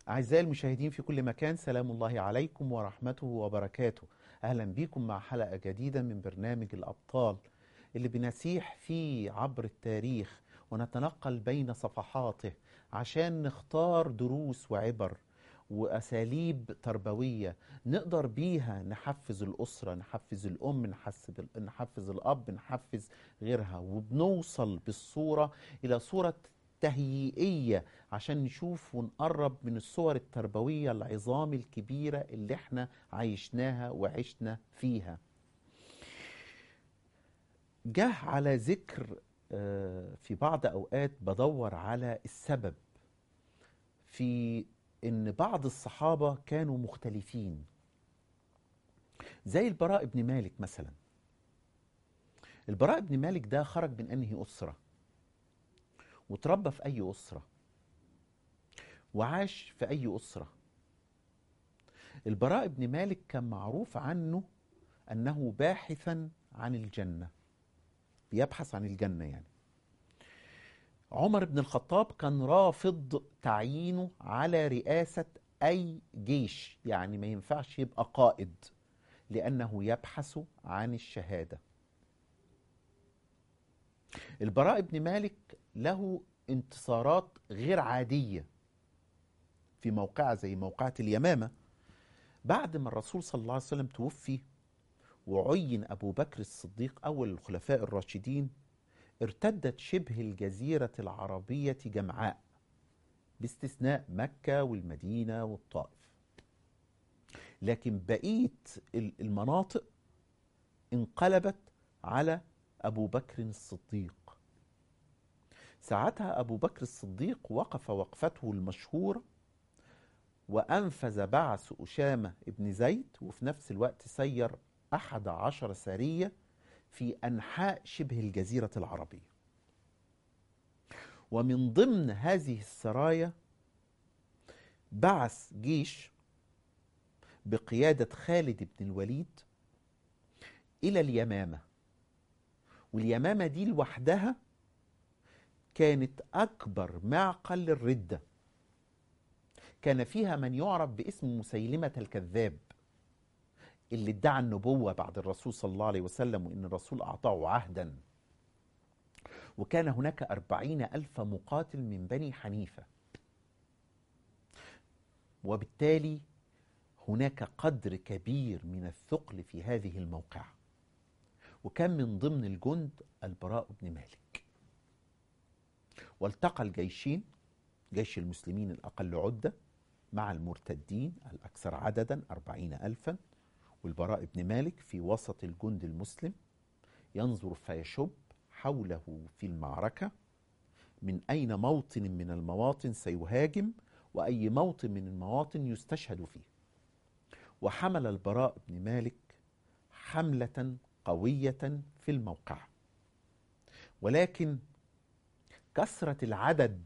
أعزائي المشاهدين في كل مكان سلام الله عليكم ورحمته وبركاته أهلا بكم مع حلقة جديدة من برنامج الأبطال اللي بنسيح فيه عبر التاريخ ونتنقل بين صفحاته عشان نختار دروس وعبر وأساليب تربوية نقدر بيها نحفز الأسرة نحفز الأم نحفز, نحفز الأب نحفز غيرها وبنوصل بالصورة إلى صورة تهيئية عشان نشوف ونقرب من الصور التربوية العظام الكبيرة اللي احنا عايشناها وعشنا فيها جه على ذكر آه، في بعض أوقات بدور على السبب في ان بعض الصحابة كانوا مختلفين زي البراء بن مالك مثلا البراء بن مالك ده خرج من انهي اسره وتربى في أي أسرة وعاش في أي أسرة البراء بن مالك كان معروف عنه أنه باحثا عن الجنة بيبحث عن الجنة يعني عمر بن الخطاب كان رافض تعيينه على رئاسة أي جيش يعني ما ينفعش يبقى قائد لأنه يبحث عن الشهادة البراء بن مالك له انتصارات غير عادية في موقعة زي موقعة اليمامة بعد ما الرسول صلى الله عليه وسلم توفي وعين أبو بكر الصديق أول الخلفاء الراشدين ارتدت شبه الجزيرة العربية جمعاء باستثناء مكة والمدينة والطائف لكن بقية المناطق انقلبت على أبو بكر الصديق ساعتها أبو بكر الصديق وقف وقفته المشهورة وأنفذ بعث أشامة ابن زيد وفي نفس الوقت سير أحد عشر سرية في أنحاء شبه الجزيرة العربية ومن ضمن هذه السرايا بعث جيش بقيادة خالد بن الوليد إلى اليمامة واليمامة دي لوحدها كانت أكبر معقل للردة كان فيها من يعرف باسم مسيلمة الكذاب اللي ادعى النبوة بعد الرسول صلى الله عليه وسلم وإن الرسول أعطاه عهدا وكان هناك أربعين ألف مقاتل من بني حنيفة وبالتالي هناك قدر كبير من الثقل في هذه الموقعة وكان من ضمن الجند البراء بن مالك والتقى الجيشين جيش المسلمين الأقل عدة مع المرتدين الأكثر عددا أربعين ألفا والبراء بن مالك في وسط الجند المسلم ينظر فيشب حوله في المعركة من أين موطن من المواطن سيهاجم وأي موطن من المواطن يستشهد فيه وحمل البراء بن مالك حملة قوية في الموقع ولكن كثرة العدد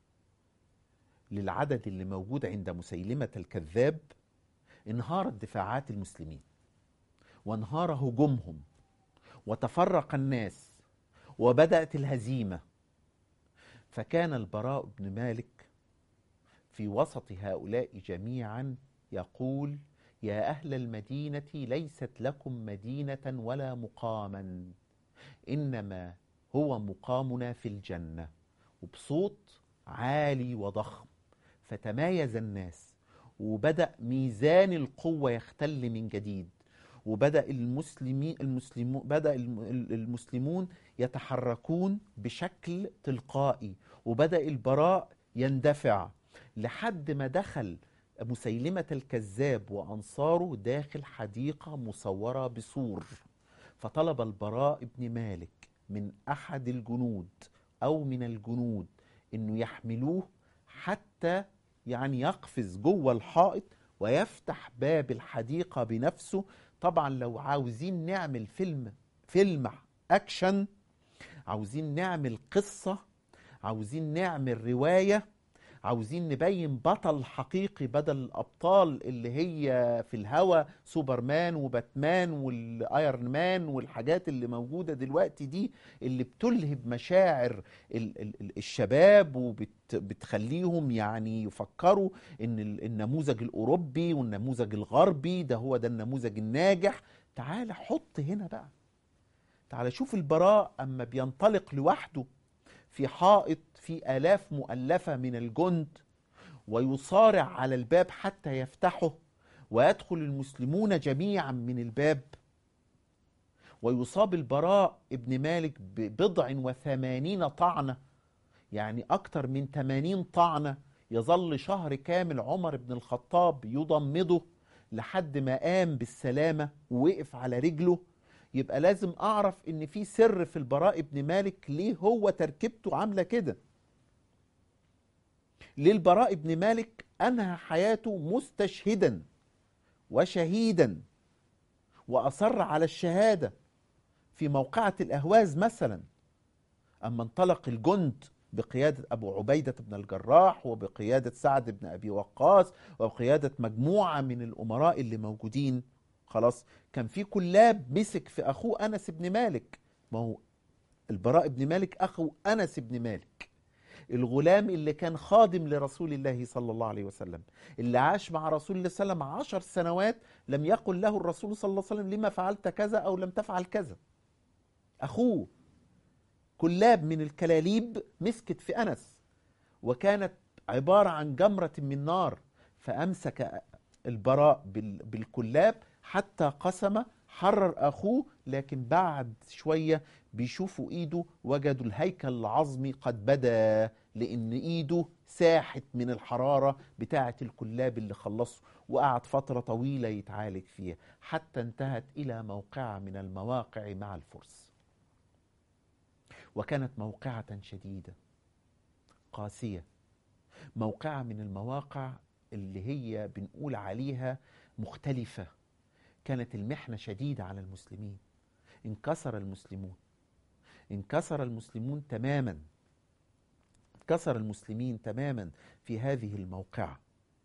للعدد اللي موجود عند مسيلمة الكذاب انهارت دفاعات المسلمين وانهار هجومهم وتفرق الناس وبدأت الهزيمة فكان البراء بن مالك في وسط هؤلاء جميعا يقول يا أهل المدينة ليست لكم مدينة ولا مقاما إنما هو مقامنا في الجنة وبصوت عالي وضخم فتمايز الناس وبدأ ميزان القوة يختل من جديد وبدأ المسلمين المسلمون بدأ المسلمون يتحركون بشكل تلقائي وبدأ البراء يندفع لحد ما دخل مسيلمة الكذاب وأنصاره داخل حديقة مصورة بسور فطلب البراء بن مالك من أحد الجنود أو من الجنود إنه يحملوه حتى يعني يقفز جوه الحائط ويفتح باب الحديقة بنفسه طبعا لو عاوزين نعمل فيلم فيلم أكشن عاوزين نعمل قصة عاوزين نعمل رواية عاوزين نبين بطل حقيقي بدل الابطال اللي هي في الهوا سوبرمان وباتمان والايرون مان والحاجات اللي موجوده دلوقتي دي اللي بتلهب مشاعر ال- ال- ال- الشباب وبتخليهم يعني يفكروا ان ال- النموذج الاوروبي والنموذج الغربي ده هو ده النموذج الناجح تعال حط هنا بقى تعال شوف البراء اما بينطلق لوحده في حائط في آلاف مؤلفة من الجند ويصارع على الباب حتى يفتحه ويدخل المسلمون جميعا من الباب ويصاب البراء ابن مالك ببضع وثمانين طعنة يعني أكثر من ثمانين طعنة يظل شهر كامل عمر بن الخطاب يضمده لحد ما قام بالسلامة ووقف على رجله يبقى لازم أعرف إن في سر في البراء ابن مالك ليه هو تركيبته عاملة كده ليه البراء ابن مالك أنهى حياته مستشهدا وشهيدا وأصر على الشهادة في موقعة الأهواز مثلا أما انطلق الجند بقيادة أبو عبيدة بن الجراح وبقيادة سعد بن أبي وقاص وبقيادة مجموعة من الأمراء اللي موجودين خلاص كان في كلاب مسك في أخوه أنس بن مالك ما هو البراء بن مالك أخو أنس بن مالك الغلام اللي كان خادم لرسول الله صلى الله عليه وسلم اللي عاش مع رسول الله صلى الله عليه وسلم عشر سنوات لم يقل له الرسول صلى الله عليه وسلم لما فعلت كذا أو لم تفعل كذا أخوه كلاب من الكلاليب مسكت في أنس وكانت عبارة عن جمرة من نار فأمسك البراء بال- بالكلاب حتى قسم حرر أخوه لكن بعد شوية بيشوفوا إيده وجدوا الهيكل العظمي قد بدا لأن إيده ساحت من الحرارة بتاعة الكلاب اللي خلصوا وقعد فترة طويلة يتعالج فيها حتى انتهت إلى موقعة من المواقع مع الفرس وكانت موقعة شديدة قاسية موقعة من المواقع اللي هي بنقول عليها مختلفة كانت المحنة شديدة على المسلمين انكسر المسلمون انكسر المسلمون تماما انكسر المسلمين تماما في هذه الموقعة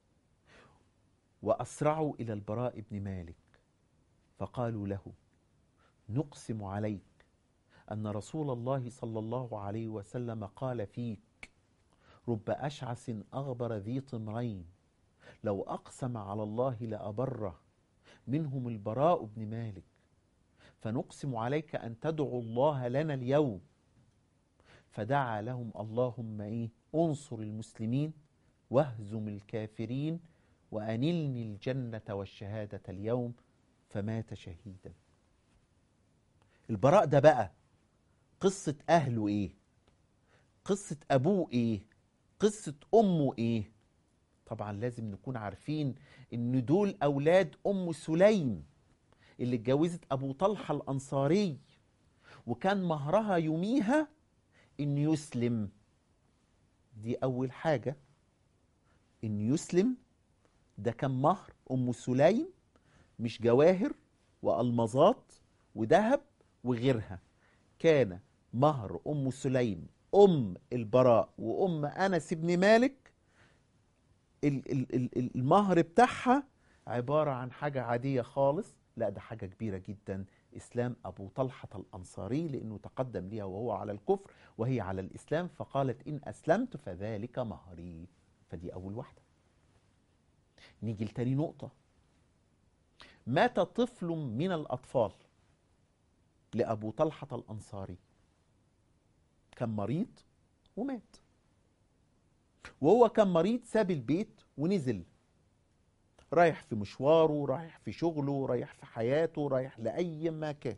وأسرعوا إلى البراء بن مالك فقالوا له نقسم عليك أن رسول الله صلى الله عليه وسلم قال فيك رب أشعث أغبر ذي طمرين لو أقسم على الله لأبره منهم البراء بن مالك فنقسم عليك أن تدعو الله لنا اليوم فدعا لهم اللهم إيه انصر المسلمين واهزم الكافرين وأنلني الجنة والشهادة اليوم فمات شهيدا البراء ده بقى قصة أهله إيه قصة أبوه إيه قصة أمه إيه طبعا لازم نكون عارفين إن دول أولاد أم سليم اللي اتجوزت أبو طلحة الأنصاري وكان مهرها يوميها إن يسلم دي أول حاجة إن يسلم ده كان مهر أم سليم مش جواهر وألمظات وذهب وغيرها كان مهر أم سليم أم البراء وأم أنس بن مالك ال- ال- ال- ال- المهر بتاعها عبارة عن حاجة عادية خالص لا ده حاجة كبيرة جدا إسلام أبو طلحة الأنصاري لأنه تقدم ليها وهو على الكفر وهي على الإسلام فقالت إن أسلمت فذلك مهري فدي أول واحدة نيجي لتاني نقطة مات طفل من الأطفال لأبو طلحة الأنصاري كان مريض ومات وهو كان مريض ساب البيت ونزل رايح في مشواره رايح في شغله رايح في حياته رايح لأي مكان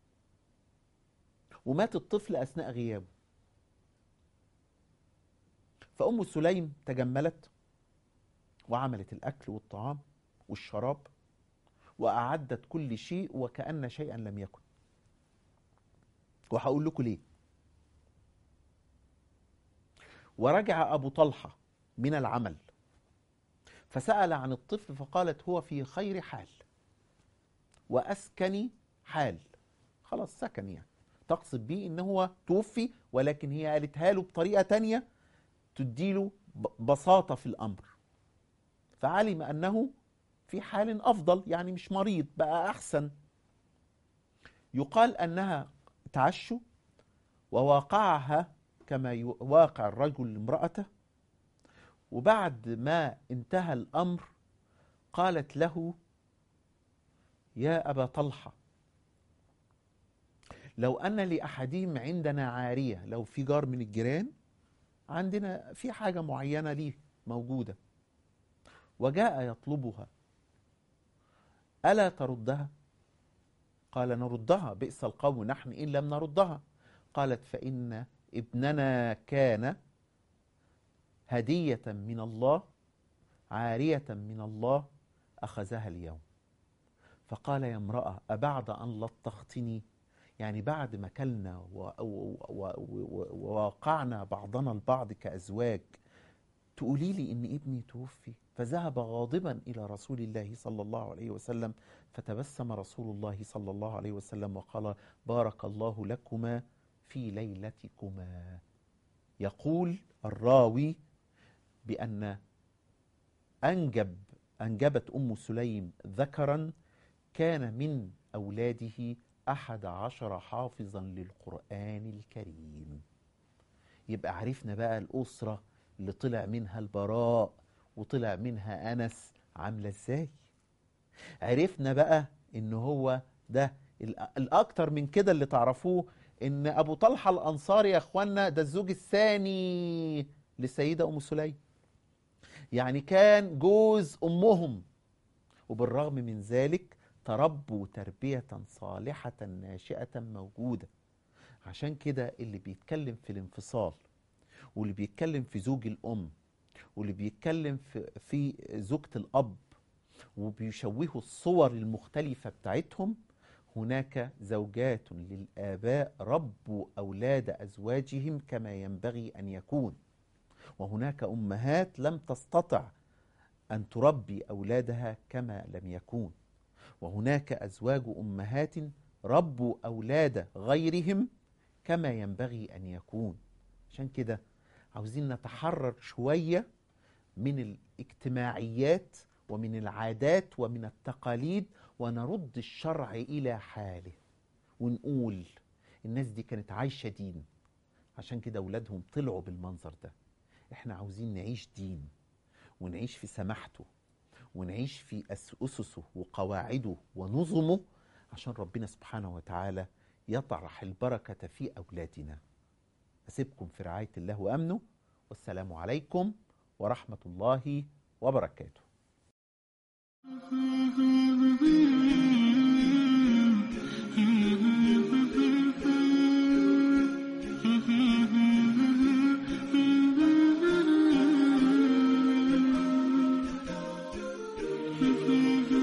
ومات الطفل أثناء غيابه فأم سليم تجملت وعملت الأكل والطعام والشراب وأعدت كل شيء وكأن شيئا لم يكن وهقول لكم ليه ورجع أبو طلحة من العمل فسأل عن الطفل فقالت هو في خير حال وأسكن حال خلاص سكن يعني تقصد بيه إن هو توفي ولكن هي قالتها له بطريقة تانية تديله ب- بساطة في الأمر فعلم أنه في حال أفضل يعني مش مريض بقى أحسن يقال أنها تعشوا وواقعها كما يواقع الرجل امرأته وبعد ما انتهى الأمر قالت له يا أبا طلحة لو أن لأحدهم عندنا عارية لو في جار من الجيران عندنا في حاجة معينة ليه موجودة وجاء يطلبها ألا تردها قال نردها بئس القوم نحن إن لم نردها قالت فإن ابننا كان هدية من الله عارية من الله أخذها اليوم فقال يا امرأة أبعد أن لطختني يعني بعد ما كلنا و- و- و- و- وواقعنا بعضنا البعض كأزواج تقولي لي إن ابني توفي فذهب غاضبا إلى رسول الله صلى الله عليه وسلم فتبسم رسول الله صلى الله عليه وسلم وقال بارك الله لكما في ليلتكما يقول الراوي بأن أنجب أنجبت أم سليم ذكرا كان من أولاده أحد عشر حافظا للقرآن الكريم يبقى عرفنا بقى الأسرة اللي طلع منها البراء وطلع منها أنس عاملة إزاي عرفنا بقى إن هو ده الأ- الأكتر من كده اللي تعرفوه إن أبو طلحة الأنصاري يا إخوانا ده الزوج الثاني للسيدة أم سليم يعني كان جوز أمهم وبالرغم من ذلك تربوا تربية صالحة ناشئة موجودة عشان كده اللي بيتكلم في الانفصال واللي بيتكلم في زوج الأم واللي بيتكلم في, في زوجة الأب وبيشوهوا الصور المختلفة بتاعتهم هناك زوجات للآباء ربوا أولاد أزواجهم كما ينبغي أن يكون وهناك أمهات لم تستطع أن تربي أولادها كما لم يكون وهناك أزواج أمهات ربوا أولاد غيرهم كما ينبغي أن يكون عشان كده عاوزين نتحرر شوية من الاجتماعيات ومن العادات ومن التقاليد ونرد الشرع إلى حاله ونقول الناس دي كانت عايشة دين عشان كده أولادهم طلعوا بالمنظر ده احنا عاوزين نعيش دين ونعيش في سماحته ونعيش في أس- أسسه وقواعده ونظمه عشان ربنا سبحانه وتعالى يطرح البركة في أولادنا أسيبكم في رعاية الله وأمنه والسلام عليكم ورحمة الله وبركاته Mm-hmm.